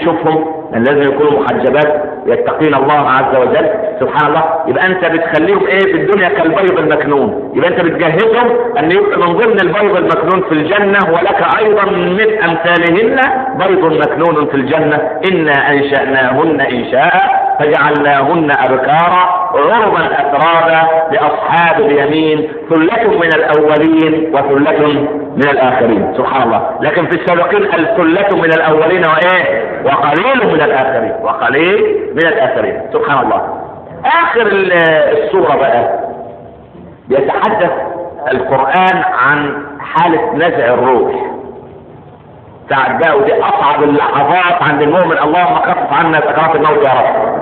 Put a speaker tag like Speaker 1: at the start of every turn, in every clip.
Speaker 1: يشوفهم لان لازم يكونوا محجبات يتقين الله عز وجل سبحان الله يبقى انت بتخليهم ايه في الدنيا كالبيض المكنون يبقى انت بتجهزهم ان يبقى من ضمن البيض المكنون في الجنه ولك ايضا من امثالهن بيض مكنون في الجنه انا انشاناهن انشاء فجعلناهن أبكارا عربا أترابا لأصحاب اليمين ثلة من الأولين وثلة من الآخرين سبحان الله لكن في السابقين الثلة من الأولين وإيه وقليل من الآخرين وقليل من الآخرين سبحان الله آخر السورة بقى بيتحدث القرآن عن حالة نزع الروح ساعة بقى ودي أصعب اللحظات عند المؤمن اللهم خفف عنا سكرات الموت يا رب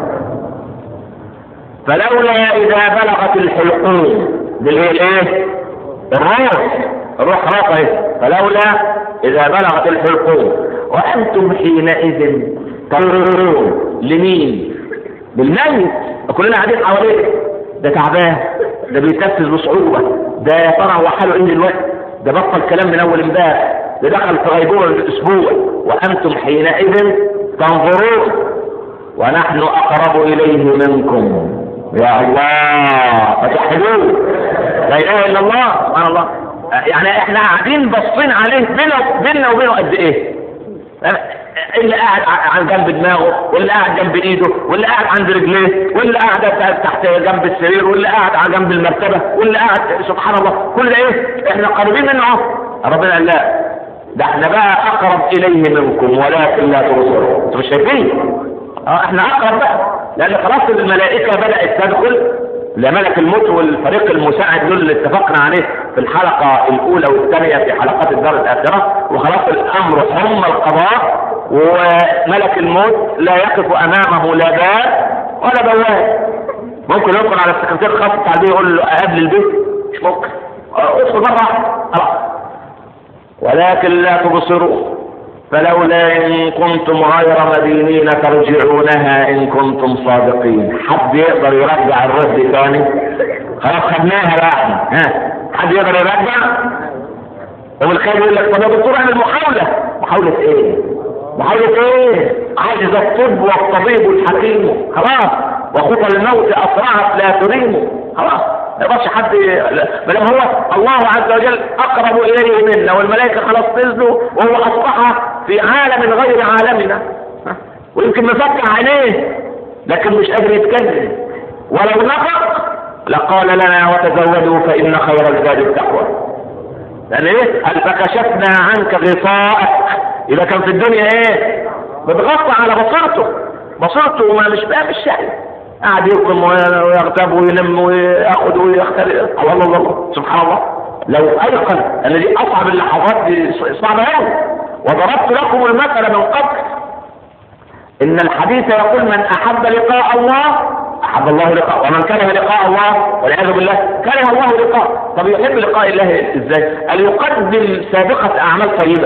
Speaker 1: فلولا إذا بلغت الحلقوم اللي هي الايه؟ الروح الروح راقه فلولا إذا بلغت الحلقوم وأنتم حينئذ تنظرون لمين؟ للميت كلنا قاعدين حواليه ده تعبان ده بيتنفس بصعوبة ده يا ترى هو حاله ايه دلوقتي ده بطل كلام من اول امبارح ده دخل في غيبوبة الاسبوع وانتم حينئذ تنظرون ونحن اقرب اليه منكم يا الله فتحلوه لا اله الا الله سبحان الله يعني احنا قاعدين باصين عليه بينه بيننا وبينه قد ايه اللي قاعد عن جنب دماغه واللي قاعد جنب ايده واللي قاعد عند رجليه واللي قاعد تحت جنب السرير واللي قاعد على جنب المرتبه واللي قاعد سبحان الله كل ده ايه احنا قريبين منه اهو ربنا قال لا ده احنا بقى اقرب اليه منكم ولكن لا تبصرون انتوا مش شايفين اه احنا اقرب بقى لان خلاص الملائكه بدات تدخل لملك الموت والفريق المساعد دول اللي اتفقنا عليه في الحلقة الأولى والثانية في حلقات الدار الآخرة وخلاص الأمر حم القضاء وملك الموت لا يقف أمامه لا باب ولا بواب ممكن يدخل على السكرتير الخاص بتاع البيت يقول له قبل البيت مش ممكن ادخل مرة خلاص ولكن لا تبصرون فلولا إن كنتم غير مدينين ترجعونها إن كنتم صادقين حد يقدر يرجع الرد تاني خلاص خدناها بقى ها حد يقدر يرجع والخير يقول لك طب يا دكتور اعمل محاولة محاولة ايه محاولة ايه عجز الطب والطبيب الحكيم خلاص وخطى الموت اسرعت لا تريم خلاص ما يقدرش حد ما دام هو الله عز وجل اقرب اليه منا والملائكه خلاص نزلوا وهو اصبح في عالم غير عالمنا ويمكن مفتح عينيه لكن مش قادر يتكلم ولو نطق لقال لنا وتزودوا فان خير الزاد التقوى لان ايه قال فكشفنا عنك غطاءك اذا كان في الدنيا ايه بتغطى على بصيرته بصيرته ما مش بقى مش شايف قاعد يقوم ويغتاب وينم وياخذ ويخترق الله الله الله سبحان الله لو ايقن ان دي اصعب اللحظات دي صعبه قوي وضربت لكم المثل من قبل ان الحديث يقول من احب لقاء الله احب الله لقاء ومن كره لقاء الله والعياذ بالله كره الله لقاء طب يحب لقاء الله ازاي؟ قال يقدم سابقه اعمال طيبه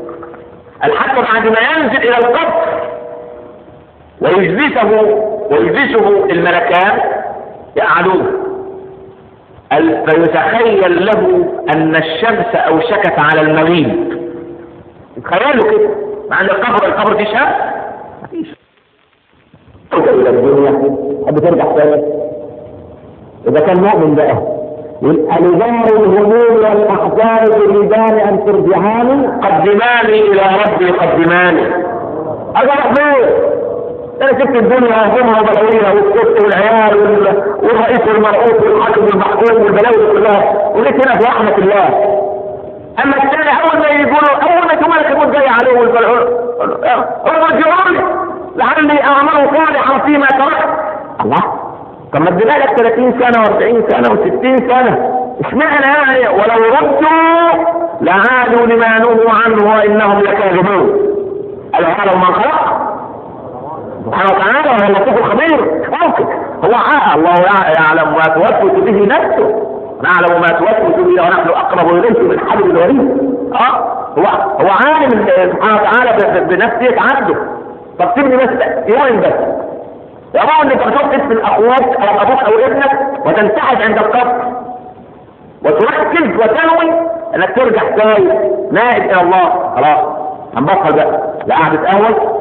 Speaker 1: حتى بعد ما ينزل الى القبر ويجلسه ويجلسه الملكان يقعدون فيتخيل له ان الشمس اوشكت على المغيب تخيلوا كده مع ان القبر القبر فيه شمس مفيش الى الدنيا حد ترجع تاني اذا كان مؤمن بقى يقول ألزام الهموم والأحزان تريدان أن ترجعاني قدماني إلى ربي قدماني هذا محمود انا سبت الدنيا همها وبلاويها والست والعيال والرئيس والمرؤوس والحاكم والمحكوم والبلاوي كلها وليت هنا في رحمه الله اما الثاني اول ما يقولوا اول ما يجوا ملك الموت جاي عليه والبلاوي ارجعوا لي لعلي اعمل صالحا فيما تركت الله طب ما ادينا لك 30 سنه و40 سنه و60 سنه اشمعنى يعني ولو ردوا لعادوا لما نهوا عنه وانهم لكاذبون العالم من خلق سبحانه وتعالى وهو اللطيف الخبير ممكن هو عاء الله يعلم ما توسوس به نفسه نعلم ما توسوس به ونحن اقرب اليه من حبل الوريد اه هو هو عالم سبحانه وتعالى بنفسيه عبده طب سيبني بس يوم بس يا انك تحط اسم اخوك او ابوك او ابنك وتنتحد عند القبر وتركز وتنوي انك ترجع تاني نائب الى الله خلاص هنبطل بقى لا قعدة قهوة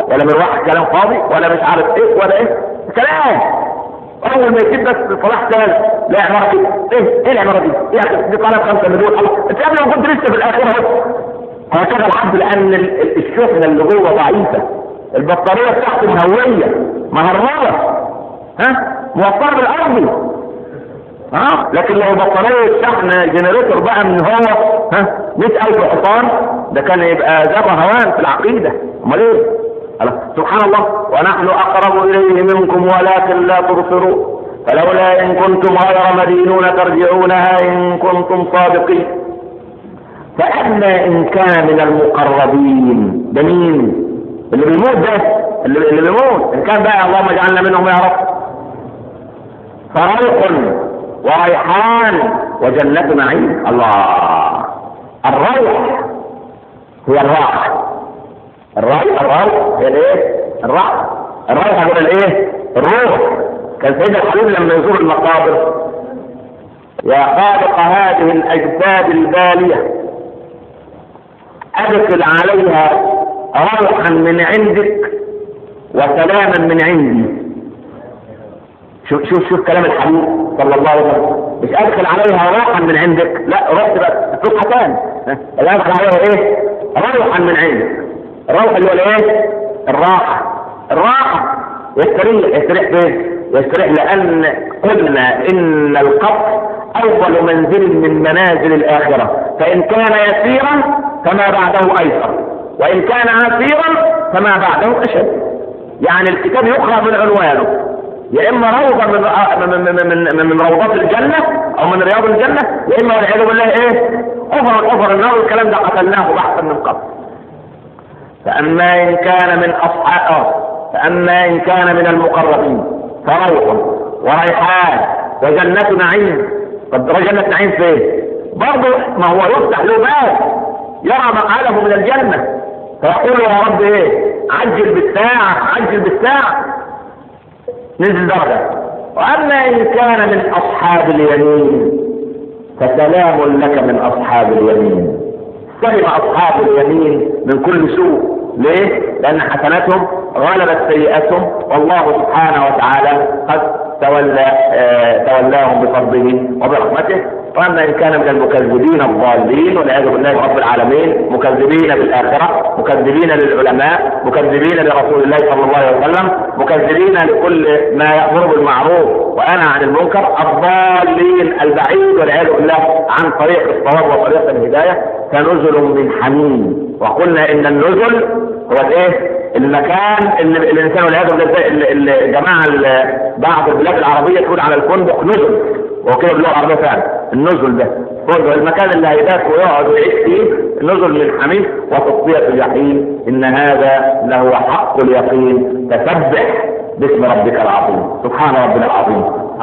Speaker 1: ولا مروحه كلام فاضي ولا مش عارف ايه ولا ايه كلام اول ما يجيب بس صلاح قال لا عماره كده ايه ايه العماره دي؟ ايه يعني دي طالب 5 مليون الله انت قبل ما كنت لسه في الاخره اهو هكذا العبد لان ال- ال- الشحنه اللي جوه ضعيفه البطاريه بتاعته مهويه مهربه ها موفره بالارضي ها لكن لو بطاريه شحن جنريتور بقى من هو ها 100000 حصان ده كان يبقى ذره هوان في العقيده امال ايه؟ الله. سبحان الله ونحن اقرب اليه منكم ولكن لا تبصرون فلولا ان كنتم غير مدينون ترجعونها ان كنتم صادقين فأما إن كان من المقربين ده مين؟ اللي بيموت ده اللي, اللي بيموت إن كان بقى اللهم اجعلنا منهم يا رب فروح وريحان وجنة نعيم الله الروح هي الراحة الروح الروح هي الايه؟ الراحة الروح هو الايه؟ الروح كان سيدنا الحبيب لما يزور المقابر يا خالق هذه الأجساد البالية أدخل عليها روحا من عندك وسلاما من عندي شوف شوف شوف كلام الحبيب صلى الله عليه وسلم مش ادخل عليها روحا من عندك لا رحت بقى فتحتان ادخل عليها ايه روحا من عندك الروح اللي هو الايه الراحه الراحه يستريح يستريح فين يستريح لان قلنا ان القبر افضل منزل من منازل الاخره فان كان يسيرا فما بعده ايسر وان كان عسيرا فما بعده اشد يعني الكتاب يقرا من عنوانه يا اما روضه من من من من, من روضات الجنه او من رياض الجنه يا اما والعياذ بالله ايه حفر حفر النار الكلام ده قتلناه بحثا من قبل فاما ان كان من اصحاب فاما ان كان من المقربين فروح وريحان وجنة نعيم طب جنة نعيم فين؟ برضه ما هو يفتح له باب يرى مقعده من الجنة فيقول يا رب ايه؟ عجل بالساعة عجل بالساعة نزل درجة وأما إن كان من أصحاب اليمين فسلام لك من أصحاب اليمين سلم أصحاب اليمين من كل سوء ليه؟ لأن حسناتهم غلبت سيئاتهم والله سبحانه وتعالى قد تولى آه تولاهم بفضله وبرحمته واما ان كان من المكذبين الضالين والعياذ بالله رب العالمين مكذبين بالاخره مكذبين للعلماء مكذبين لرسول الله صلى الله عليه وسلم مكذبين لكل ما يامر بالمعروف وانا عن المنكر الضالين البعيد والعياذ بالله عن طريق الصواب وطريق الهدايه فنزل من حميم وقلنا ان النزل هو الايه المكان اللي الانسان والعياذ بالله الجماعه بعض البلاد العربيه تقول على الفندق نزل وهو كده باللغه العربيه فعلا النزل ده فندق المكان اللي هيبات ويقعد ويعيش فيه نزل من حميم وتصفيه الجحيم ان هذا له حق اليقين تسبح باسم ربك العظيم سبحان ربنا العظيم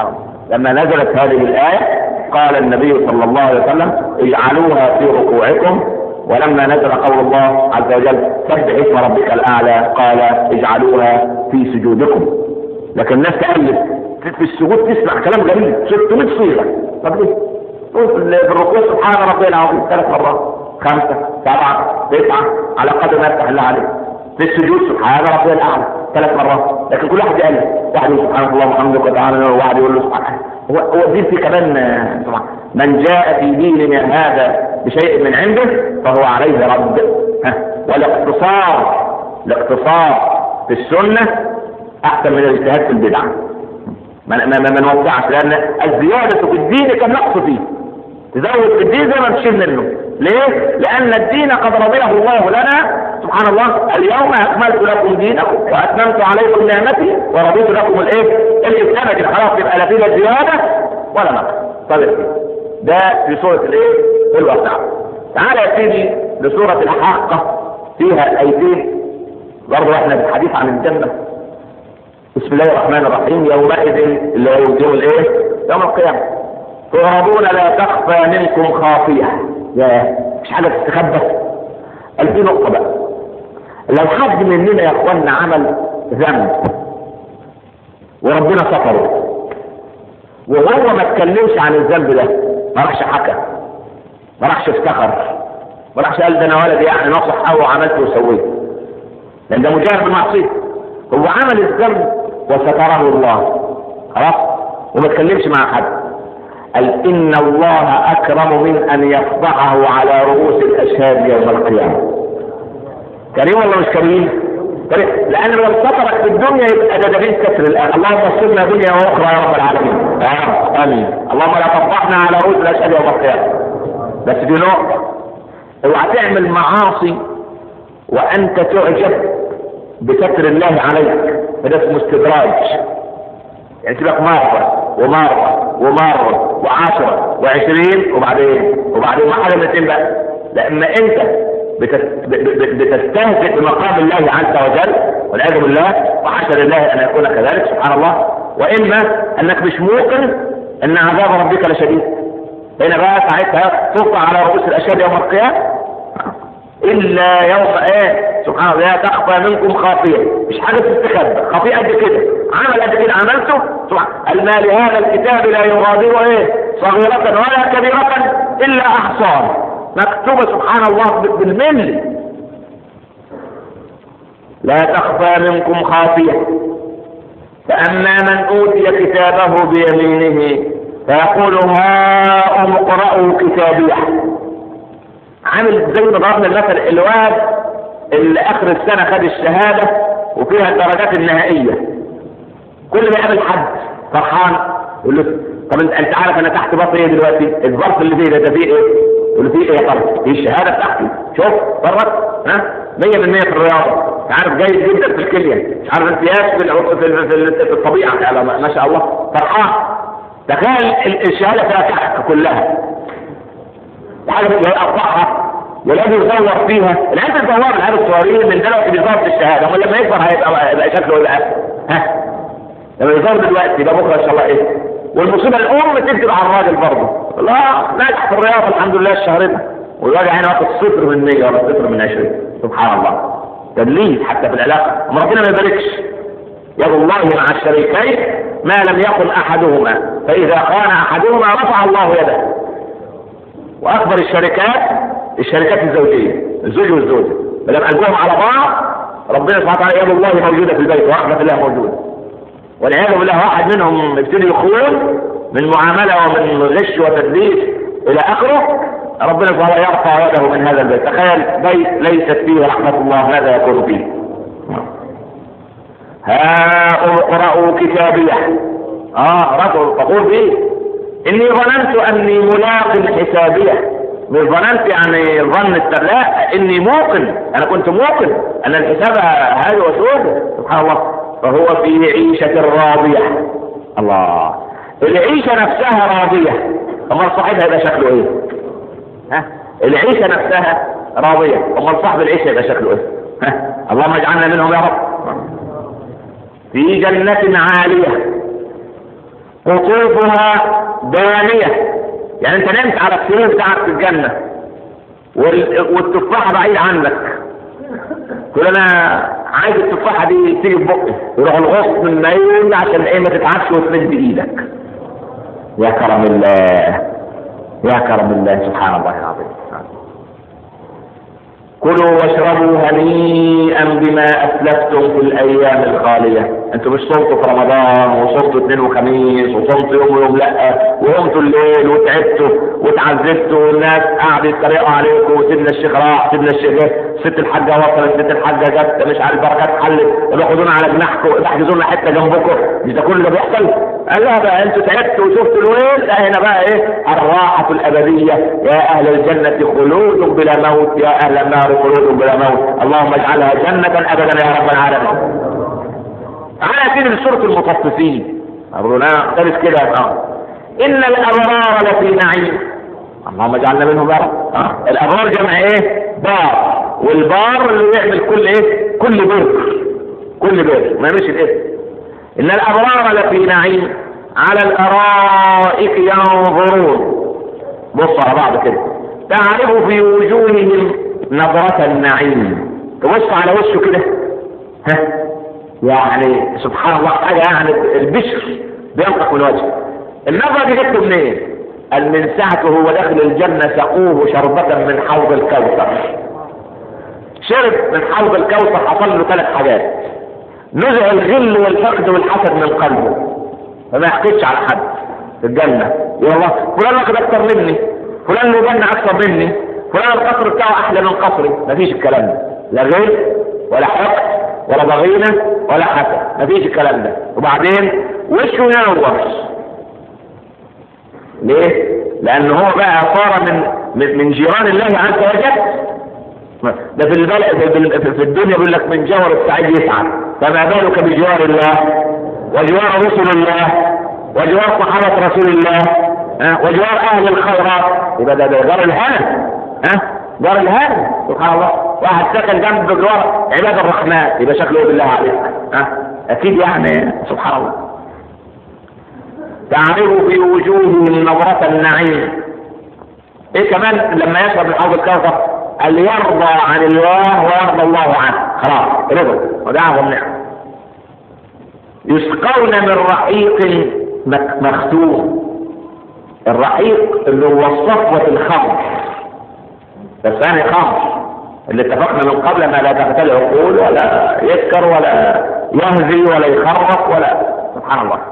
Speaker 1: لما نزلت هذه الايه قال النبي صلى الله عليه وسلم اجعلوها في ركوعكم ولما نزل قول الله عز وجل سبح اسم ربك الاعلى قال اجعلوها في سجودكم لكن الناس تألف في السجود تسمع كلام غريب 600 صيغه طب ليه؟ تقول في الركوع سبحان ربي العظيم ثلاث مرات خمسه سبعه تسعه على قدر ما يفتح الله عليك في السجود سبحان ربي الاعلى ثلاث مرات لكن كل واحد يألف واحد يقول سبحان الله وحمدك وتعالى وواحد يقول له سبحان هو هو الدين في كمان سبحان من جاء في ديننا هذا بشيء من عنده فهو عليه رد ها والاقتصار الاقتصار في السنه احسن من الاجتهاد في البدعه ما ما ما نوسعش لان الزياده في الدين كالنقص فيه تزود في الدين زي ما تشيل منه ليه؟ لأن الدين قد رضيه الله لنا سبحان الله اليوم أكملت لكم دينكم وأتممت عليكم نعمتي ورضيت لكم الإيه؟ الإسلام كده خلاص يبقى لا فيه زيادة ولا نقص طيب ده في سورة الإيه؟ الواقع تعالى يا سيدي لسورة الحاقة فيها آيتين برضه احنا في الحديث عن الجنة بسم الله الرحمن الرحيم يومئذ اللي هو يوم الايه؟ يوم القيامة تعرضون لا تخفى منكم خافية يا مش حاجة تستخبى قال في نقطة بقى لو حد مننا يا اخوانا عمل ذنب وربنا ستره وهو ما اتكلمش عن الذنب ده ما راحش حكى ما راحش افتخر ما راحش قال ده انا ولدي يعني نصح او عملت وسويت لان ده مجاهد بالمعصيه هو عمل الذنب وستره الله خلاص وما تكلمش مع حد قال ان الله اكرم من ان يفضحه على رؤوس الاشهاد يوم القيامه كريم ولا مش كريم؟ كريم لان لو سترك في الدنيا يبقى ده دليل كسر الان اللهم استرنا دنيا واخرى يا رب العالمين آه. امين اللهم لا تفضحنا على رؤوس الاشهاد يوم القيامه بس دي نقطه اوعى تعمل معاصي وانت تعجب بستر الله عليك فده اسمه استدراج يعني تبقى مرة ومرة ومرة وعشرة وعشرين وبعدين وبعدين ما حاجة من الاثنين بقى لأما أنت بتستهزئ بمقام الله عز وجل والعياذ بالله وحاشا لله أن يكون كذلك سبحان الله وإما أنك مش موقن أن عذاب ربك لشديد هنا بقى ساعتها تطلع على رؤوس الأشهاد يوم القيامة الا يوم ايه سبحان الله لا تخفى منكم خافيه مش حاجه تستخبى خافيه قد كده عمل قد كده عملته سبحان المال هذا الكتاب لا يغادر ايه صغيرة ولا كبيرة الا احصاها مكتوبة سبحان الله بالملي لا تخفى منكم خافية فأما من أوتي كتابه بيمينه فيقول هاؤم اقرأوا كتابيه عامل زي ما ضربنا المثل الواد اللي اخر السنه خد الشهاده وفيها الدرجات النهائيه كل ما يقابل حد فرحان يقول له طب انت انت عارف انا تحت بطني ايه دلوقتي الظرف اللي فيه ده ده فيه ايه؟ يقول له فيه ايه يا طارق؟ دي الشهاده بتاعتي شوف برك ها 100% في الرياضه انت عارف جيد جدا في الكليه مش عارف امتياز في في, في, في الطبيعه ما شاء الله فرحان تخيل الشهاده فيها كحك كلها حاجه يقطعها والذي يصور فيها العيال الزوار العيال الصغيرين من دلوقتي بيظهر في الشهاده امال لما يكبر هيبقى يبقى شكله يبقى ها لما يظهر دلوقتي يبقى بكره ان شاء الله ايه والمصيبه الام تكتب على الراجل برضه لا ناجح في الرياضه الحمد لله الشهر ده والراجل يعني واخد صفر من 100 ولا صفر من 20 سبحان الله تدليس حتى في العلاقه اما ربنا ما يباركش يد الله مع الشريكين ما لم يقل احدهما فاذا خان احدهما رفع الله يده واكبر الشركات الشركات الزوجيه الزوج والزوجه ما دام قلبهم على بعض ربنا سبحانه وتعالى يد الله موجوده في البيت ورحمه الله موجوده والعياذ بالله واحد منهم يبتدي يخون من معامله ومن غش وتدليس الى اخره ربنا سبحانه وتعالى يرفع يده من هذا البيت تخيل بيت ليست فيه رحمه الله ماذا يكون فيه ها اقرأوا كتابيه اه رجل تقول فيه اني ظننت اني ملاق حسابيه مش ظننت يعني ظن لا اني موقن انا كنت موقن ان الحساب هذا وسود سبحان الله فهو في عيشة راضية الله العيشة نفسها راضية امال صاحبها يبقى شكله ايه ها العيشة نفسها راضية امال صاحب العيشة يبقى شكله ايه ها اللهم اجعلنا منهم يا رب في جنة عالية قطوفها دانية يعني انت نمت على السرير بتاعك في الجنة والتفاحة بعيد عنك تقول انا عايز التفاحة دي تيجي في بقي يروح الغصن من مايل عشان ايه ما تتعبش وتمد ايدك يا كرم الله يا كرم الله سبحان الله العظيم كلوا واشربوا هنيئا بما اسلفتم في الايام الخاليه انتوا مش صمتوا في رمضان وصمتوا اثنين وخميس وصمتوا يوم ويوم لا وقمتوا الليل وتعبتوا وتعذبتوا والناس قعدوا يتريقوا عليكم وسيدنا الشيخ راح سيدنا الشيخ جه ست الحاجه وصلت ست الحاجه جت مش عارف بركات حلت خدونا على جناحكم احجزوا لنا حته جنبكم مش ده كل اللي بيحصل قال لا بقى انتوا تعبتوا وشفتوا الويل لا هنا بقى ايه الراحه الابديه يا اهل الجنه خلود بلا موت يا اهل النار خلود بلا موت اللهم اجعلها جنه ابدا يا رب العالمين تعالى كده لسورة المطففين أقول لا اختلف كده اه إن الأبرار لفي نعيم اللهم اجعلنا منهم يا رب آه. الأبرار جمع إيه؟ بار والبار اللي يعمل كل إيه؟ كل بر كل بر ما يمشي الاسم إن الأبرار لفي نعيم على الأرائك ينظرون بص على بعض كده تعرف في وجوههم نظرة النعيم تبص على وشه كده ها يعني سبحان الله حاجة يعني البشر بينطق من وجهه النظرة دي جت منين؟ قال من ساعته وهو داخل الجنة سقوه شربة من حوض الكوثر شرب من حوض الكوثر حصل له ثلاث حاجات نزع الغل والحقد والحسد من قلبه فما يحقدش على حد في الجنة يا الله فلان واخد اكتر مني فلان له جنة اكتر مني فلان القصر بتاعه احلى من قصري مفيش الكلام ده لا غل ولا حقد ولا ضغينة ولا حسد مفيش الكلام ده وبعدين وشه ينور ليه؟ لأن هو بقى صار من من من جيران الله عز وجل ده في البلد في في الدنيا بيقول لك من جور السعيد يسعد فما بالك بجوار الله وجوار رسل الله وجوار صحابة رسول الله ها وجوار أهل الخيرات يبقى ده ده جار الهنا ها جار الهنا سبحان الله واحد ساكن جنب جوار عباد الرحمن يبقى شكله بالله عليك ها أكيد يعني سبحان الله تعرف في وجوههم نظرة النعيم ايه كمان لما يشرب من حوض الكوثر قال يرضى عن الله ويرضى الله عنه خلاص رضا ودعهم نعم يسقون من رحيق مختوم الرحيق اللي هو صفوة الخمر بس ثاني خمر اللي اتفقنا من قبل ما لا تختل عقول ولا يسكر ولا يهزي ولا يخرف ولا سبحان الله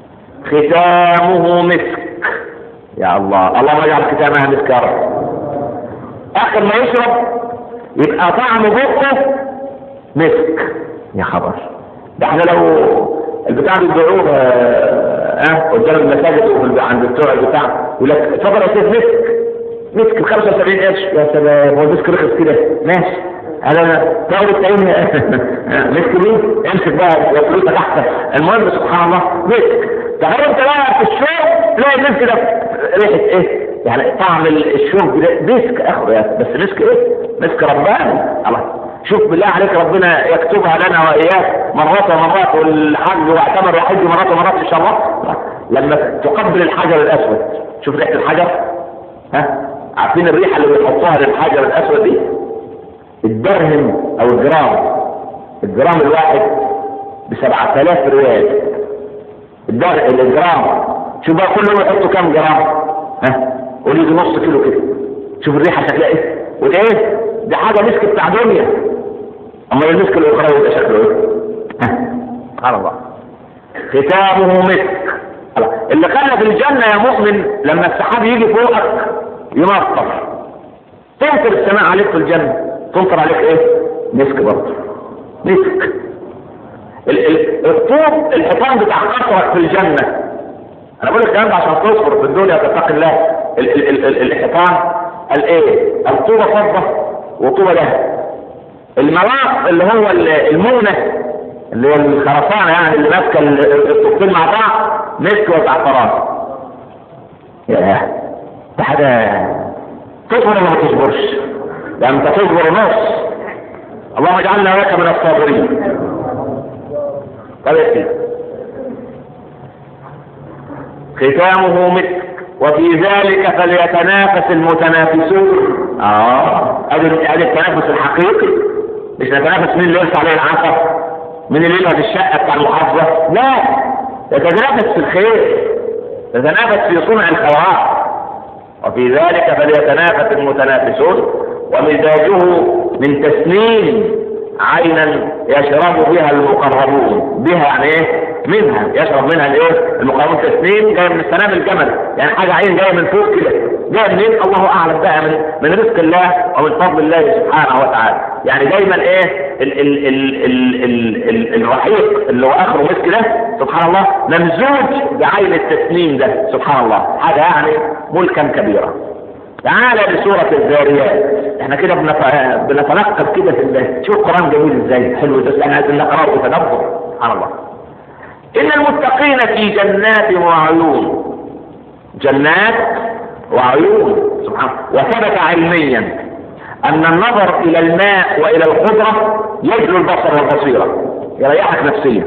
Speaker 1: ختامه مسك يا الله اللهم اجعل ختامها مسك يا رب اخر ما يشرب يبقى طعم بقه مسك يا خبر ده احنا لو البتاع بيبيعوه اه قدام المساجد وعند بتوع البتاع يقول لك اتفضل يا سيد مسك مسك ب 75 قرش يا سلام هو المسك رخص كده ماشي هذا تاخد التعين مسك مين امسك بقى فلوسك احسن المهم سبحان الله مسك تخيل انت بقى في الشوق تلاقي المسك ده ريحه ايه يعني طعم الشوق ده مسك اخر بس مسك ايه مسك رباني الله شوف بالله عليك ربنا يكتبها لنا واياك مرات ومرات والحج واعتمر وحج مرات ومرات ان شاء الله لما تقبل الحجر الاسود شوف ريحه الحجر ها عارفين الريحه اللي بيحطوها للحجر الاسود دي الدرهم او الجرام الجرام الواحد ب 7000 ريال الدرهم الجرام شوف بقى كل يوم يحطوا كام جرام ها قولي دي نص كيلو كده شوف الريحه شكلها ايه وده ايه دي حاجه مسك بتاع دنيا اما المسك الاخرى يبقى شكله ايه ها سبحان الله ختامه مسك اللي خلى في الجنه يا مؤمن لما السحاب يجي فوقك يمطر تمطر السماء عليك في الجنه تمطر عليك ايه مسك برضه مسك الطوب الحيطان بتاع قصرك في الجنه انا بقول لك الكلام ده عشان تصبر في الدنيا وتتقي الله الحيطان قال ايه الطوبه فضه وطوبه ذهب المراق اللي هو المونه اللي هو الخرسانه يعني اللي ماسكه الطوبتين مع بعض مسك وزعفران ياه ده حاجه تصبر ولا ما تصبرش ده انت تصبر نص اللهم اجعلنا لك من الصابرين طب يا ختامه مسك وفي ذلك فليتنافس المتنافسون اه ادي ادي التنافس الحقيقي مش نتنافس مين اللي يرفع عليه العصا مين اللي يلعب الشقه بتاع المحافظه لا يتنافس في الخير يتنافس في صنع الخيرات وفي ذلك فليتنافس المتنافسون ومزاجه من تسنيم عينا يشرب بها المقربون بها يعني ايه منها يشرب منها الايه المقربون تسنيم جاي من السلام الجمل يعني حاجه عين جايه من فوق كده جايه منين الله اعلم بقى من من رزق الله ومن فضل الله سبحانه وتعالى يعني دايما ايه ال ال ال ال ال ال الرحيق اللي هو اخره مسك ده سبحان الله ممزوج بعين التسنيم ده سبحان الله حاجه يعني ملكا كبيرا تعالى لسورة الذاريات احنا كده بنتنقل كده في الله شوف القرآن جميل ازاي حلو ده احنا عايزين نقراه بتدبر سبحان الله ان المتقين في جنات وعيون جنات وعيون سبحان الله وثبت علميا ان النظر الى الماء والى الخضرة يجلو البصر والبصيرة يريحك نفسيا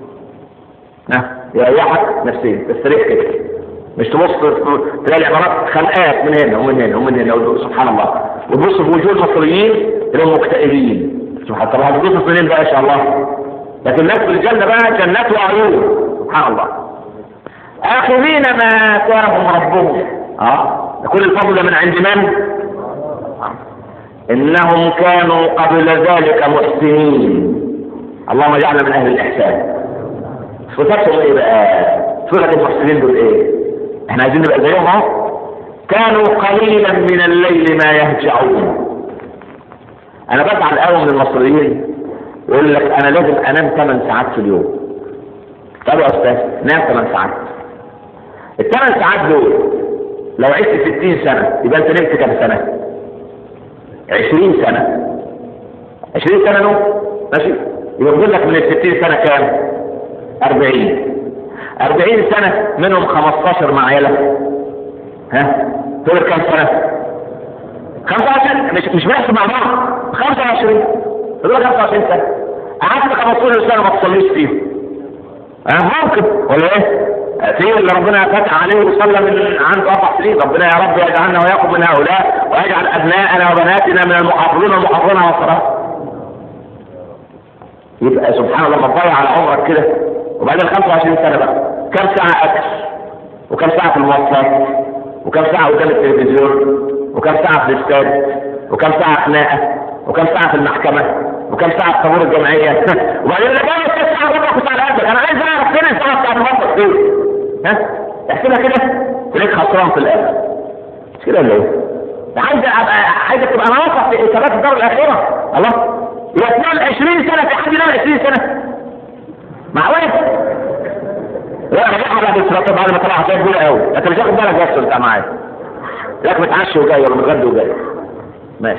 Speaker 1: يريحك نفسيا تستريح كده مش تبص تلاقي عبارات خلقات من هنا ومن هنا ومن هنا سبحان الله وتبص في وجوه المصريين اللي هم مكتئبين سبحان الله طب هتبص منين بقى ان شاء الله لكن الناس في الجنه بقى جنات وعيون سبحان الله اخذين ما اتاهم ربهم اه كل الفضل ده من عند من؟ انهم كانوا قبل ذلك محسنين اللهم اجعلنا من اهل الاحسان صفتهم ايه بقى صفة المحسنين دول ايه احنا عايزين نبقى زيهم اهو كانوا قليلا من الليل ما يهجعون انا بزعل قوي من المصريين يقول لك انا لازم انام 8 ساعات في اليوم طب يا استاذ نام 8 ساعات الثمان ساعات دول لو عشت 60 سنة يبقى انت نمت كام سنة؟ 20 سنة 20 سنة نوم ماشي يبقى بيقول لك من ال 60 سنة كام؟ 40 40 سنة منهم 15 مع عيالك ها؟ دول كام سنة؟ 25 مش مش بنحسب مع بعض 25 دول 25 سنة قعدت 15 سنة ما تصليش فيهم ها ممكن ولا ايه؟ في اللي ربنا فتح عليه وصلى من عنده اربع سنين ربنا يا رب يجعلنا واياكم من هؤلاء ويجعل ابنائنا وبناتنا من المحافظين المحافظين على الصلاه يبقى سبحان الله ما تضيع على عمرك كده وبعدين 25 سنه بقى كم ساعه اكل وكم ساعه في المواصلات وكم ساعه قدام التلفزيون وكم ساعه في الاستاد وكم ساعه خناقه وكم ساعه في المحكمه وكم ساعه في طابور الجمعيه وبعدين انا جاي ست ساعات ربع على قدك انا عايز اعرف فين الساعه بتاعت الموظف فين ها احسبها كده تلاقيك خسران في الاخر مش كده ولا ايه؟ عايز ابقى عايزك تبقى ناقص في حسابات الدار الاخره الله يبقى تنام 20 سنه في حد ينام 20 سنه معقول لا انا بقى بعد الصلاه بعد ما طلع هتلاقي كبير قوي لكن مش واخد بالك بس انت معايا لك متعشي وجاي ولا متغدى وجاي ماشي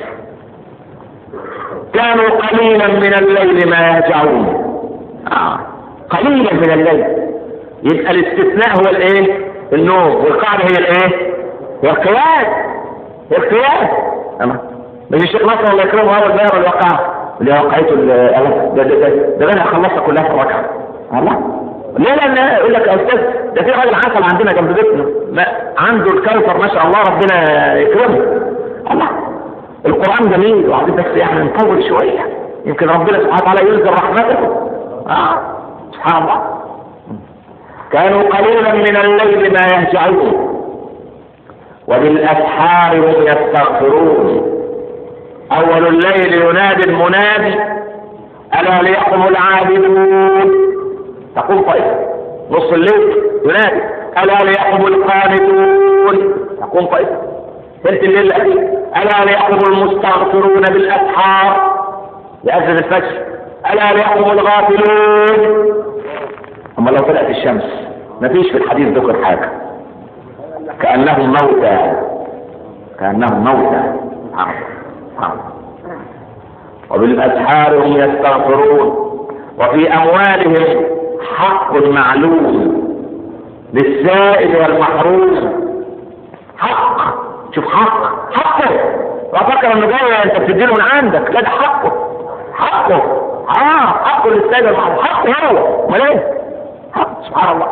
Speaker 1: كانوا قليلا من الليل ما يهجعون آه. قليلا من الليل يبقى الاستثناء هو الايه النوم والقاعده هي الايه هي القياس هي القياس أما. مش الشيخ نصر الله يكرمه اول ما يرى الواقعه اللي هي وقعته ده ده ده ده انا هخلصها كلها في ركعه الله لا لا لا يقول لك يا استاذ ده في راجل عسل عندنا جنب بيتنا ما عنده الكوثر ما شاء الله ربنا يكرمه الله القران جميل وعايزين بس يعني نطول شويه يمكن ربنا سبحانه وتعالى ينزل رحمته اه سبحان الله كانوا قليلا من الليل ما يهجعون وبالاسحار هم يستغفرون اول الليل ينادي المنادي الا ليقم العابدون تقوم طائفه نص الليل ينادي الا ليقم القانتون تقوم طائفه ثلث الليل الاخير الا ليقم المستغفرون بالاسحار يأذن الفجر الا ليقم الغافلون اما لو طلعت الشمس مفيش في الحديث ذكر حاجه كانهم موتى كانهم موتى سبحان الله وبالاسحار هم يستغفرون وفي اموالهم حق معلوم للسائل والمحروم حق شوف حق حقه لا فكر انه جاي انت بتديله من عندك لا ده حقه حقه اه حقه للسائل والمحروم حقه هو امال ايه حق سبحان الله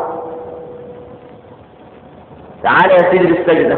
Speaker 1: تعالى يا سيدي للسجدة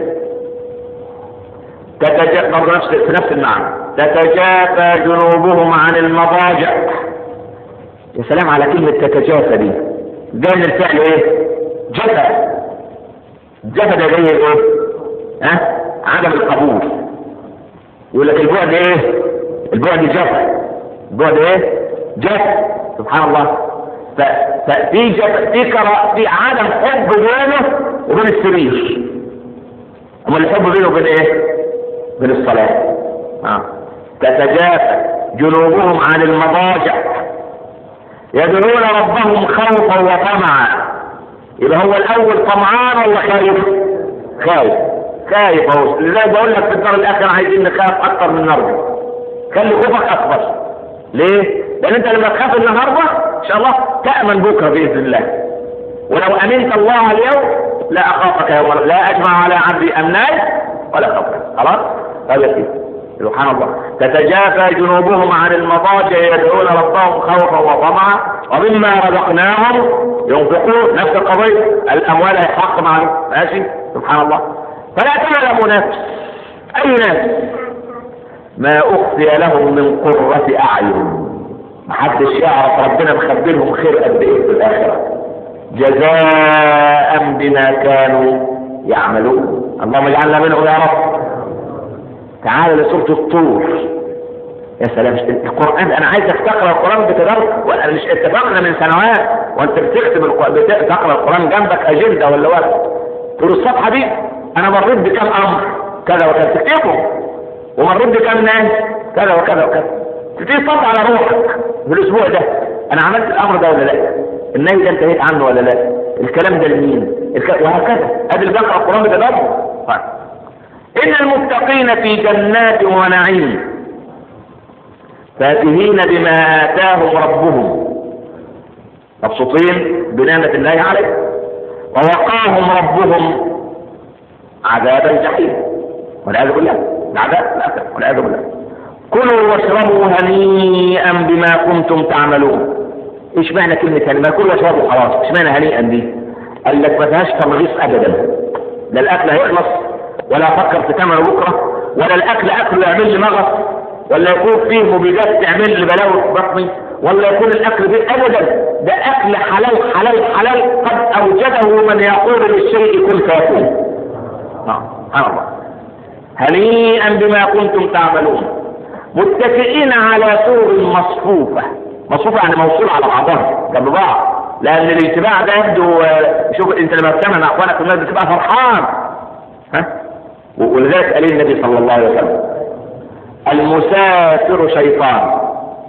Speaker 1: تتجافى برضه نفس في نفس المعنى تتجافى جنوبهم عن المضاجع يا سلام على كلمة تتجافى دي جاي من الفعل ايه؟ جفا جفا ده جاي ايه؟ ها؟ أه؟ عدم القبول يقول لك البعد ايه؟ البعد جفا البعد ايه؟ جفا سبحان الله ففي جف... في كرا... في عدم حب بينه وبين السرير اما الحب بينه وبين ايه؟ بين الصلاة آه. تتجافى جنوبهم عن المضاجع يدعون ربهم خوفا وطمعا يبقى هو الاول طمعان ولا خايف؟ خايف خايف اهو لذلك بقول لك في الدار الاخر عايزين نخاف اكتر من النهارده خلي خوفك اكبر ليه؟ لان انت لما تخاف النهارده ان شاء الله تامن بكره باذن الله ولو امنت الله اليوم لا اخافك يوم لا اجمع على عبدي امناي ولا خوفك خلاص؟ هذا يا سيدي سبحان الله تتجافى جنوبهم عن المضاجع يدعون ربهم خوفا وطمعا ومما رزقناهم ينفقون نفس القضيه الاموال هي حق معلوم ماشي سبحان الله فلا تعلم نفس اي نفس ما اخفي لهم من قرة اعين محدش يعرف ربنا مخبي لهم خير قد ايه في الاخره جزاء بما كانوا يعملون اللهم اجعلنا منهم يا رب تعال لسورة الطور يا سلام القرآن أنا عايزك تقرأ القرآن بتدرج ولا مش اتفقنا من سنوات وأنت بتكتب القرآن تقرأ القرآن جنبك أجندة ولا ورق تقول الصفحة دي أنا مريت بكم أمر كذا وكذا تكتبه ومريت بكم ناس كذا وكذا وكذا تبتدي تصب على روحك بالأسبوع ده أنا عملت الأمر ده ولا لا النهي ده انتهيت عنه ولا لا الكلام ده لمين الك... وهكذا ادي اللي بيقرا القران بتدبر طيب. ان المتقين في جنات ونعيم فاكهين بما اتاهم ربهم مبسوطين بنعمه الله عليه ووقاهم ربهم عذاب الجحيم والعياذ بالله العذاب والعياذ بالله كلوا واشربوا هنيئا بما كنتم تعملون ايش معنى كلمة هنيئا؟ ما كل واشربوا خلاص ايش معنى هنيئا دي؟ قال لك ما فيهاش تمغيص ابدا لا الاكل هيخلص ولا افكر في ثمنه بكره ولا الاكل اكل يعمل لي مغص ولا يكون فيه مبيدات تعمل لي بلاوي في بطني ولا يكون الاكل فيه ابدا ده اكل حلال حلال حلال قد اوجده من يقول للشيء كن فيكون سبحان الله هنيئا بما كنتم تعملون متكئين على سور مصفوفه مصفوفة يعني موصول على بعضها جنب بعض لأن الاجتماع ده يبدو شوف أنت لما بتعمل مع أخوانك الناس بتبقى فرحان ها ولذلك قال النبي صلى الله عليه وسلم المسافر شيطان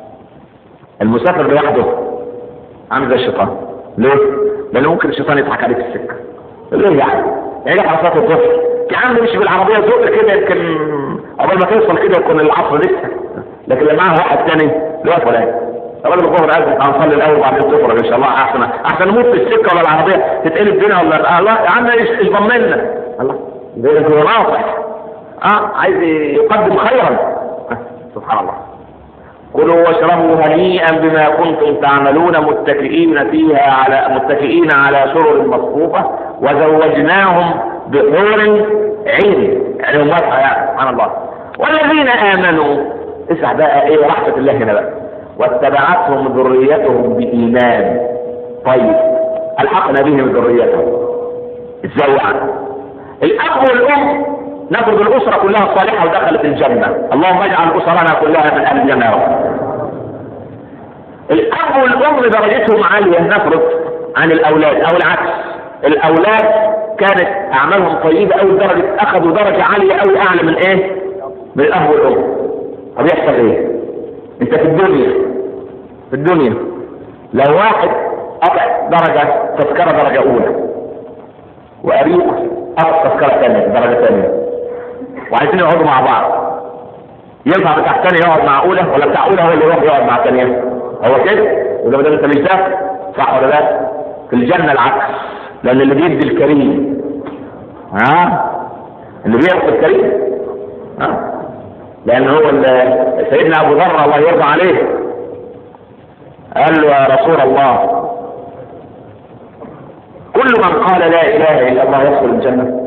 Speaker 1: المسافر لوحده عامل زي الشيطان ليه؟ لأن ممكن الشيطان يضحك عليك في السكة ليه يعني؟ يعني على صلاة الظهر يا عم مش بالعربية زق كده يمكن قبل ما توصل كده يكون العصر لسه لكن اللي معاه واحد تاني لا فلان الراجل الظهر قال هنصلي الاول وبعدين تفرج ان شاء الله احسن احسن نموت في السكه ولا العربيه تتقلب بينا ولا الله يا عم ايش ايش ضمننا الله ده هو ناصح اه عايز يقدم خيرا آه. سبحان الله كلوا واشربوا هنيئا بما كنتم تعملون متكئين فيها على متكئين على سرر مصفوفه وزوجناهم بحور عين يعني موافقه يعني سبحان الله والذين امنوا اسمع بقى ايه رحمه الله هنا بقى واتبعتهم ذريتهم بإيمان طيب ألحقنا بهم ذريتهم ازاي يعني الأب والأم نفرض الأسرة كلها صالحة ودخلت الجنة اللهم اجعل أسرنا كلها من أهل الجنة الأب والأم درجتهم عالية نفرض عن الأولاد أو العكس الأولاد كانت أعمالهم طيبة أو درجة أخذوا درجة عالية أو أعلى من إيه؟ من الأب والأم طب يحصل إيه؟ انت في الدنيا في الدنيا لو واحد قطع درجة تذكرة درجة أولى وقريب قطع تذكرة ثانية درجة ثانية وعايزين يقعدوا مع بعض ينفع بتاع ثانية يقعد مع أولى ولا بتاع أولى هو اللي يروح يقعد مع ثانية هو كده ولا بدل انت مش ده صح ولا لا في الجنة العكس لأن اللي بيدي الكريم ها اللي بيعطي الكريم ها لأن هو سيدنا أبو ذر الله يرضى عليه قال له يا رسول الله كل من قال لا إله إلا الله يدخل الجنة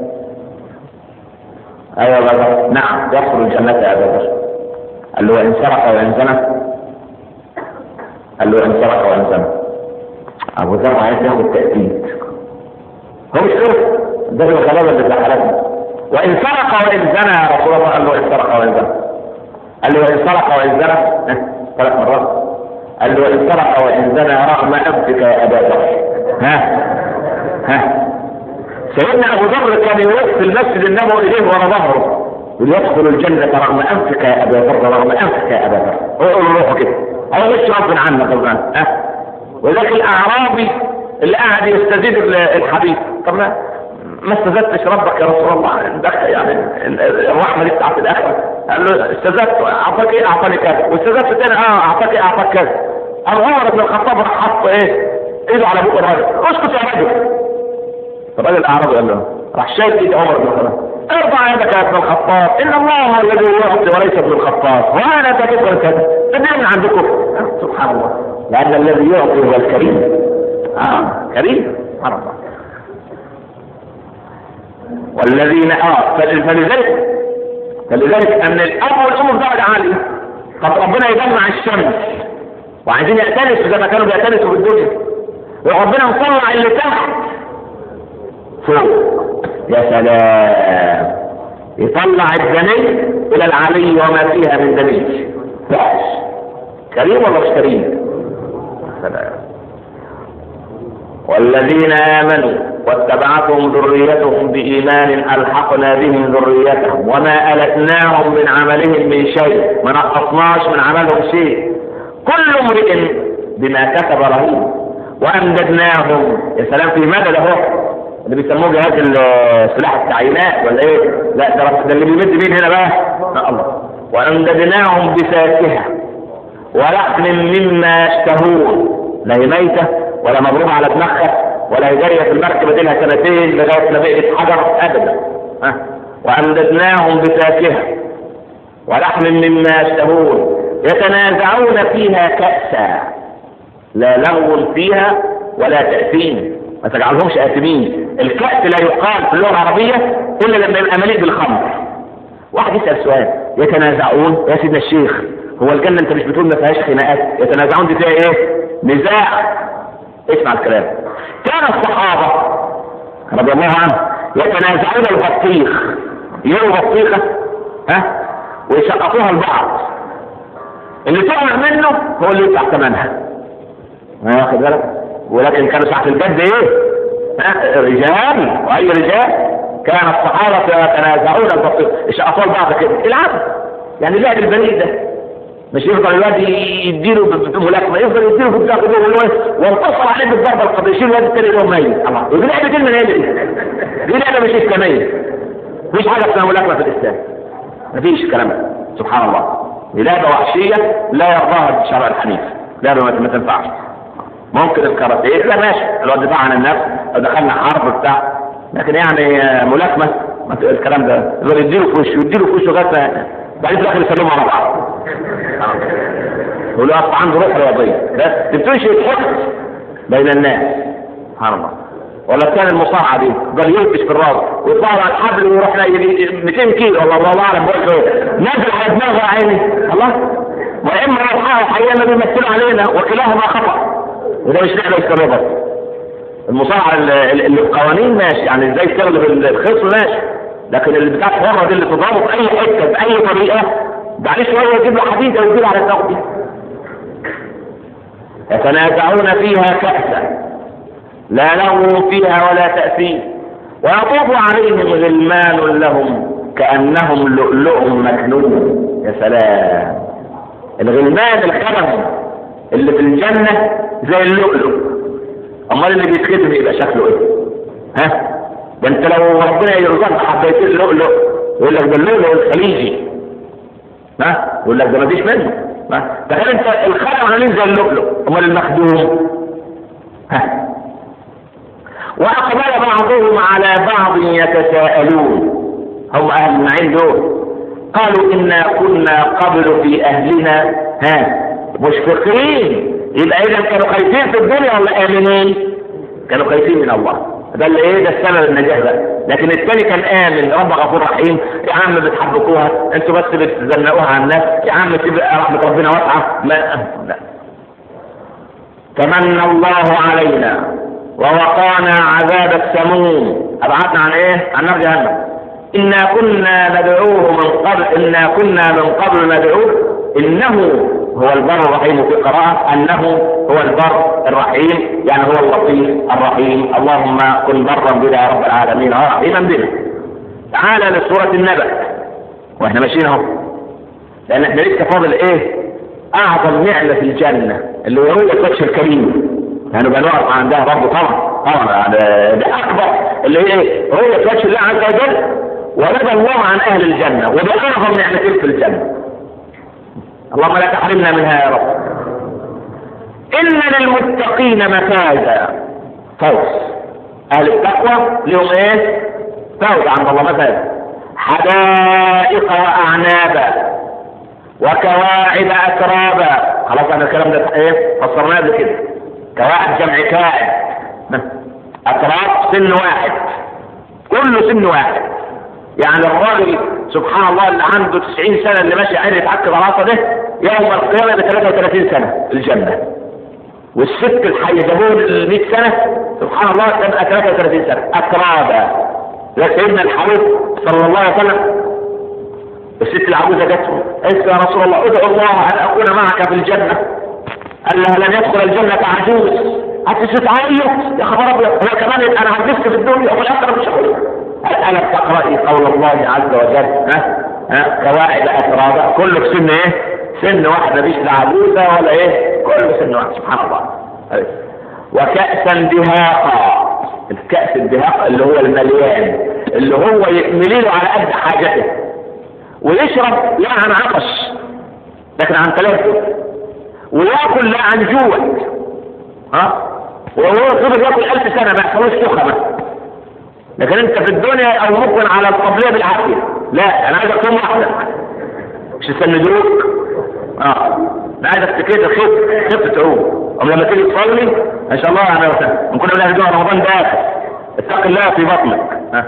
Speaker 1: أيوة بابا نعم يدخل الجنة يا أبا ذر قال له وإن سرق وإن زنى قال له وإن سرق وإن زنى أبو ذر عايز ياخد التأكيد هو مش كده ده الغلابة اللي زعلتنا وإن سرق وإن زنى يا رسول الله قال له وإن سرق وإن زنى قال له وإن سرق وإن زنى ثلاث مرات قال له وإن سرق وإن زنى رغم أنفك يا أبا ذر ها ها سيدنا أبو ذر كان يوقف في المسجد النبوي إليه ورا ظهره يدخل الجنة رغم أنفك يا أبا ذر رغم أنفك يا أبا ذر ويقول روحه كده أو مش غصب عنك غصب ها وذاك الأعرابي اللي قاعد يستزيد الحديث طب ما ما استزدتش ربك يا رسول الله يعني الرحمه دي بتاعت الاخره قال له استزدت اعطاك ايه اعطاني كذا واستزدت تاني اه اعطاك ايه اعطاك كذا قام عمر بن الخطاب راح حط ايه ايده على بوق الراجل اسكت يا راجل الراجل الاعرابي قال له راح شايف ايد عمر بن الخطاب ارفع يدك يا ابن الخطاب ان الله هو الذي يعطي وليس ابن الخطاب وانا تكفر كذا ده من عندكم سبحان الله لان الذي يعطي هو الكريم اه كريم سبحان الله والذين اه فلذلك فلذلك ان الاب والام درجه عاليه طب ربنا يجمع الشمس وعايزين يأتنسوا زي ما كانوا بيأتنسوا في الدنيا وربنا مطلع اللي تحت فوق يا سلام يطلع الدني الى العلي وما فيها من دنيش فاش كريم ولا مش كريم سلام والذين امنوا واتبعتهم ذريتهم بايمان الحقنا بهم ذريتهم وما التناهم من عملهم من شيء ما نقصناش من عملهم شيء كل امرئ بما كسب رهين وامددناهم يا سلام في مدد اهو اللي بيسموه جهاز ال- سلاح التعيينات ولا ايه؟ لا ده ده اللي بيمد مين هنا بقى؟ لا الله وامددناهم بفاكهه ولحم مما يشتهون لا هي ميته ولا مضروبه على دماغها ولا هي جاريه في المركبه دي لها سنتين لغايه ما بقت حجر ابدا ها وامددناهم بفاكهه ولحم مما يشتهون يتنازعون فيها كأسا لا لغو فيها ولا تأثيم ما تجعلهمش آثمين الكأس لا يقال في اللغة العربية إلا لما يبقى مليء بالخمر واحد يسأل سؤال يتنازعون يا سيدنا الشيخ هو الجنة انت مش بتقول ما فيهاش خناقات يتنازعون دي فيها ايه نزاع اسمع الكلام كان الصحابة رضي الله عنهم يتنازعون البطيخ يروا بطيخة ها ويسقطوها لبعض اللي طلع منه هو اللي يدفع ثمنها واخد بالك ولكن كانوا ساعة الجد ايه ها رجال واي رجال كان الصحابة يتنازعون البطيخ يسقطوها لبعض كده العب يعني لعب البريء ده مش يفضل الواد يديله بملاكمه يفضل يديله في الداخل وانتصر عليه بالضربه القضيه يشيل الواد التاني يوم ميت الله ودي لعبه كلمه هي دي دي لعبه مش اسلاميه مفيش حاجه اسمها ملاكمه في الاسلام مفيش الكلام ده سبحان الله دي لعبه وحشيه لا يرضاها الشرع الحنيف لعبه ما ما تنفعش ممكن الكاراتيه لا ماشي الواد دفاع عن النفس لو دخلنا حرب بتاع لكن يعني آه، ملاكمه ما ت- الكلام ده يقدر يديله في وشه يديله في وشه لغايه ما- بعدين في الاخر يسلموا على بعض يقول له اصل عنده روح رياضيه بس تبتديش يتحط بين الناس سبحان الله ولا كان المصارعه دي قال يلبس في الراس ويطلع على الحبل ويروح لا- يجي 200 كيلو والله الله اعلم بقول ايه نازل على دماغه يا عيني الله واما يلحقه الحقيقه ما بيمثلوا علينا وكلاهما خطا وده مش لعبه اسلاميه برضه المصارعه ال- ال- اللي القوانين ماشي يعني ازاي تغلب الخصم ماشي لكن اللي بتاعت حره دي اللي تضربه في اي حته باي طريقه بعد شويه يجيب له حديد او يجيب على الثغر دي يتنازعون فيها كأسا لا لغو فيها ولا تأثير ويطوف عليهم غلمان لهم كأنهم لؤلؤ مكنون يا سلام الغلمان الخدم اللي في الجنة زي اللؤلؤ امال اللي بيتخدم يبقى شكله ايه ها ده انت لو ربنا يرزقك حبيتين اللؤلؤ يقول لك ده اللؤلؤ الخليجي ها يقول لك ده مفيش منه ها تخيل انت الخدم عاملين زي اللؤلؤ امال المخدوم ها واقبل بعضهم على بعض يتساءلون هم اهل النعيم دول قالوا انا كنا قبل في اهلنا ها مشفقين يبقى اذا كانوا خايفين في الدنيا ولا امنين كانوا خايفين من الله ده اللي ايه ده السبب النجاح بقى لكن الثاني كان امن رب غفور رحيم يا عم بتحبكوها انتوا بس بتزنقوها على الناس يا عم تبقى رحمه ربنا واسعه ما لا تمنى الله علينا ووقانا عذاب السموم ابعدنا عن ايه عن نار جهنم انا كنا ندعوه من قبل انا كنا من قبل ندعوه انه هو البر الرحيم في قراءة انه هو البر الرحيم يعني هو اللطيف الرحيم اللهم كن برا بنا يا رب العالمين ورحيما بنا تعالى لسورة النبأ واحنا ماشيين اهو لان احنا لسه فاضل ايه اعظم نعمة في الجنة اللي هو رؤية وجه الكريم يعني بقى نقف عندها برضه طبعا طبعا يعني ده اكبر اللي هي ايه رؤية وجه الله عز وجل ورضى الله عن اهل الجنة ودي اعظم نعمتين في الجنة اللهم لا تحرمنا منها يا رب ان للمتقين مفازا فوز اهل التقوى لهم ايه فوز عند الله مفازا حدائق واعنابا وكواعب اترابا خلاص انا الكلام ده ايه فسرناه قبل كده كواعب جمع كائب اتراب سن واحد كله سن واحد يعني الراجل سبحان الله اللي عنده 90 سنه اللي ماشي عين يتعكز على راسه ده يوم القيامه ب 33 سنه في الجنه والست الحي جابوه ال 100 سنه سبحان الله تبقى 33 سنه اترابا لا سيدنا الحبيب صلى الله عليه وسلم الست العجوزة جت قالت يا رسول الله ادعو الله ان اكون معك في الجنة قال لها لن يدخل الجنة عجوز هتسيت عيط يا خبر ابيض هو كمان انا عجزت في الدنيا وفي الاخره مش هقول انا تقرأي قول الله عز وجل ها ها قواعد اترابا كله في سن ايه؟ سن واحده مش لا عجوزه ولا ايه؟ كله سن واحد سبحان الله وكأسا دهاقا الكأس الدهاق اللي هو المليان اللي هو يملي له على قد حاجته ويشرب لا عن عطش لكن عن تلذذ وياكل لا عن جوع ها وهو فضل ياكل ألف سنة ما يحصلوش تخمة لكن انت في الدنيا او ممكن على القبلية بالعافية لا انا عايزك تكون واحدة مش يسندوك اه انا عايزك كده خف خف تعوم أم لما تيجي تصلي ان شاء الله انا ان كنا بنهدوا رمضان داخل اتق الله في بطنك ها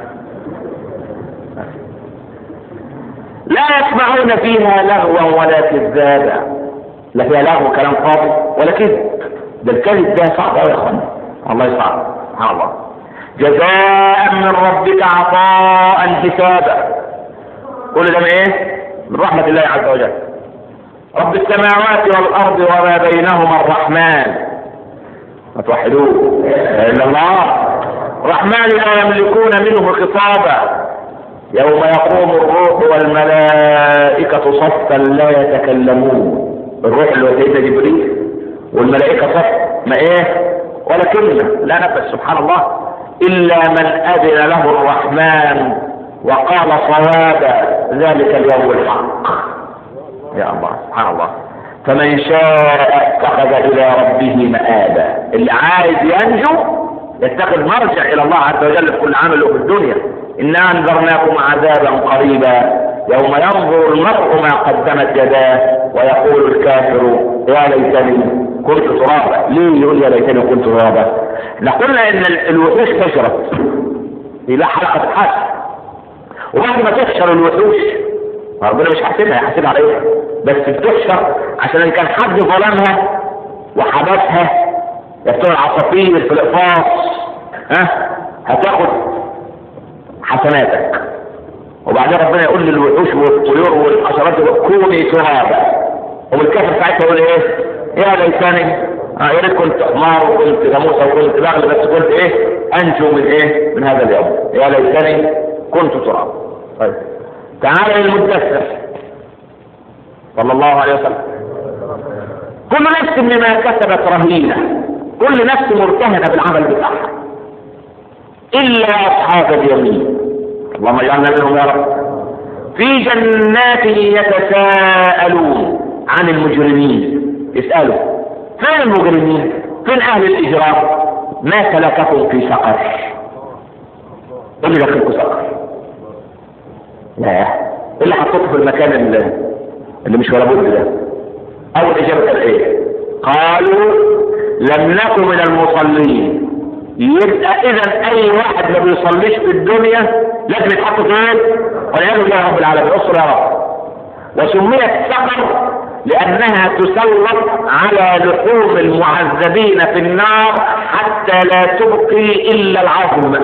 Speaker 1: لا يسمعون فيها لغوا ولا كذابا لا فيها لغو كلام فاضي ولا كذب ده الكذب ده صعب قوي يا اخوانا والله صعب سبحان الله جزاء من ربك عطاء حسابا كل ده من ايه؟ من رحمة الله عز وجل رب السماوات والارض وما بينهما الرحمن ما توحدوه الا الله الرحمن لا يملكون منه خطابا يوم يقوم الروح والملائكة صفا لا يتكلمون الروح اللي هو سيدنا جبريل والملائكة صف ما ايه ولا كلمة لا نفس سبحان الله إلا من أذن له الرحمن وقال صوابا ذلك اليوم الحق يا الله سبحان الله فمن شاء اتخذ إلى ربه مآبا اللي عايز ينجو يتخذ مرجع إلى الله عز وجل في كل عمله في الدنيا إنا أنذرناكم عذابا قريبا يوم ينظر المرء ما قدمت يداه ويقول الكافر يا ليتني كنت ترابا ليه يقول يا ليتني كنت ترابا قلنا ان الوحوش حشرت الى حلقة حشر وبعد ما تحشر الوحوش ربنا مش حاسبها حاسبها على ايه بس بتحشر عشان ان كان حد ظلمها وحبسها يفتح العصافير في الاقفاص ها هتاخد حسناتك وبعدين ربنا يقول للوحوش والطيور والحشرات كوني ترابا والكافر ساعتها يقول ايه؟ يا ليتني اه يا ريت كنت حمار وكنت جاموسه وكنت بغل بس كنت ايه؟ انجو من ايه؟ من هذا اليوم يا ليتني كنت ترابا طيب تعالى للمدثر صلى الله عليه وسلم كل نفس بما كسبت رهينه كل نفس مرتهنه بالعمل بتاعها الا اصحاب اليمين اللهم اجعلنا منهم يا رب في جنات يتساءلون عن المجرمين يسألوا فين المجرمين فين اهل الاجرام ما سلككم في سقر اللي دخلكم سقر لا ايه اللي حطيته في المكان اللي, اللي مش ولا بد ده اول اجابه كانت ايه قالوا لم نكن من المصلين يبقى اذا اي واحد ما بيصليش في الدنيا لازم يتحط فين والعياذ بالله يا رب العالمين اصر يا رب وسميت سقر لانها تسلط على لحوم المعذبين في النار حتى لا تبقي الا العظم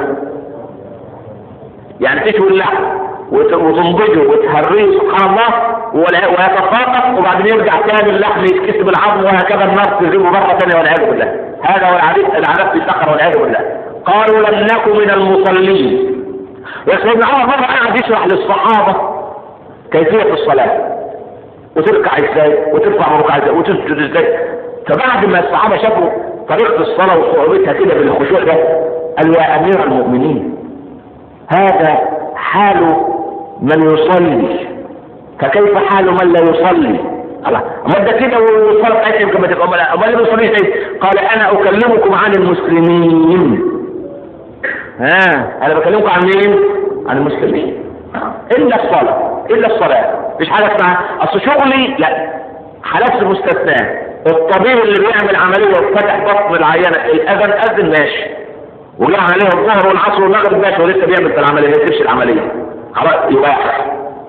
Speaker 1: يعني تشوي اللحم وتنضجه وتهريه سبحان الله ويتساقط وبعدين يرجع تاني اللحم يتكسب العظم وهكذا النار تجيبه مره ثانيه والعياذ بالله هذا هو العذاب في سقر والعياذ بالله قالوا لم نكن من المصلين وسيدنا عمر مره قاعد يشرح للصحابه كيفيه الصلاه وتركع ازاي وترفع ركعه ازاي وتسجد ازاي فبعد ما الصحابه شافوا طريقه الصلاه وصعوبتها كده بالخشوع ده قالوا يا امير المؤمنين هذا حال من يصلي فكيف حال من لا يصلي الله اما ده كده والصلاه بتاعتي يمكن ما تبقى امال اللي بيصلي ايه قال انا اكلمكم عن المسلمين ها انا بكلمكم عن مين عن المسلمين الا الصلاه الا الصلاه مش حاجه اسمها اصل شغلي لا حالات مستثناه الطبيب اللي بيعمل عمليه وفتح بطن العيانه الاذن اذن ماشي وجاء عليه الظهر والعصر والمغرب ماشي ولسه بيعمل في العمليه ما يسيبش العمليه خلاص يباح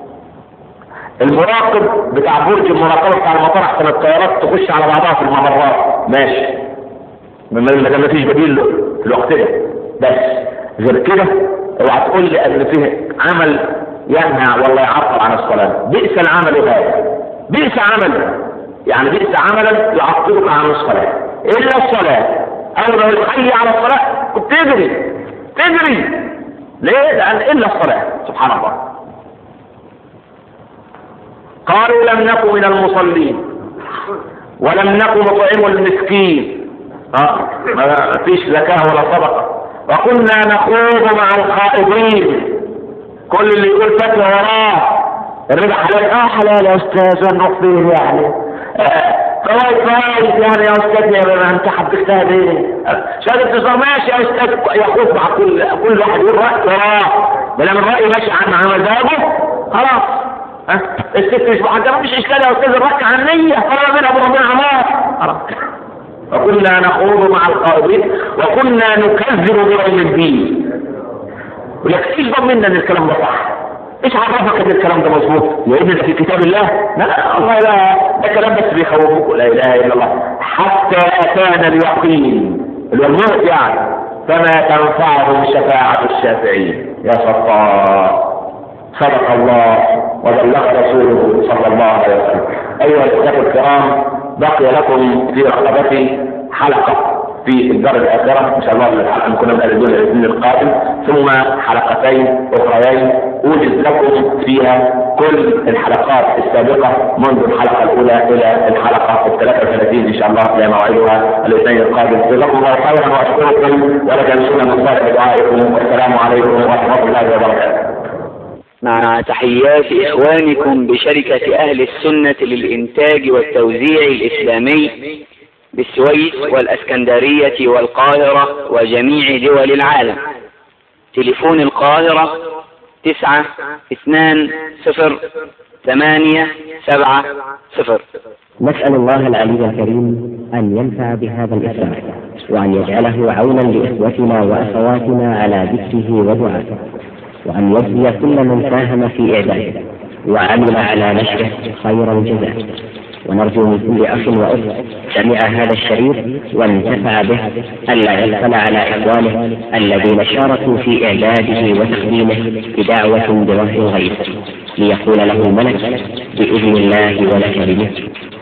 Speaker 1: المراقب بتاع برج المراقبه بتاع المطار احسن الطيارات تخش على بعضها في الممرات ماشي ما ما فيش بديل له في الوقت ده بس غير كده اوعى تقول لي ان فيه عمل ينهى والله يعطل عن الصلاة بئس العمل هذا بئس عمل يعني بئس عملا يعطلك عن الصلاة إلا الصلاة أو لو الحي على الصلاة كنت تجري تجري ليه؟ لأن إلا الصلاة سبحان الله قالوا لم نكن من المصلين ولم نكن نطعم المسكين اه ما فيش زكاة ولا صدقة وكنا نخوض مع الخائضين كل اللي يقول فتوى وراه الربا حلال اه حلال يا استاذ نروح فين يعني كويس كويس يعني يا استاذ يا انت حبيتها ليه؟ شهادة تصدر ماشي يا استاذ يخوض مع كل كل واحد يقول رأي وراه ما دام الرأي ماشي عن مع مزاجه خلاص ها الست مش محجبة مش اشكال يا استاذ الركعة النية طلب منها ابو ربنا عمار خلاص وكنا نخوض مع الخائضين وكنا نكذب بيوم الدين ولكن ايش ضمننا ان الكلام ده صح؟ ايش عرفك ان الكلام ده مظبوط؟ لان ده في كتاب الله؟ لا الله لا ده كلام بس بيخوفك لا اله الا الله حتى اتانا اليقين اللي هو الموت يعني فما تنفعهم شفاعة الشافعين يا ستار صدق الله وبلغ رسوله صلى الله عليه وسلم ايها الاخوه الكرام بقي لكم في رقبتي حلقه في الدار الآخرة إن شاء الله الحلقة نكون من الدول الاثنين القادم ثم حلقتين أخريين أوجد لكم فيها كل الحلقات السابقة منذ الحلقة الأولى إلى الحلقة الثلاثة وثلاثين إن شاء الله إلى موعدها الاثنين القادم جزاكم الله خيرا وأشكركم ولجميعنا من صالح دعائكم والسلام عليكم ورحمة الله وبركاته
Speaker 2: مع تحيات إخوانكم بشركة أهل السنة للإنتاج والتوزيع الإسلامي بالسويس والأسكندرية والقاهرة وجميع دول العالم تليفون القاهرة تسعة اثنان صفر ثمانية سبعة صفر
Speaker 3: نسأل الله العلي الكريم أن ينفع بهذا الإسلام وأن يجعله عونا لإخوتنا وأخواتنا على ذكره ودعائه وأن يجزي كل من ساهم في إعداده وعمل على نشره خير الجزاء ونرجو من كل أخ وأخت سمع هذا الشريط وانتفع به ألا يغفل على إخوانه الذين شاركوا في إعداده وتقديمه بدعوة بظهر الغيب ليقول له الملك بإذن الله ولك بمثل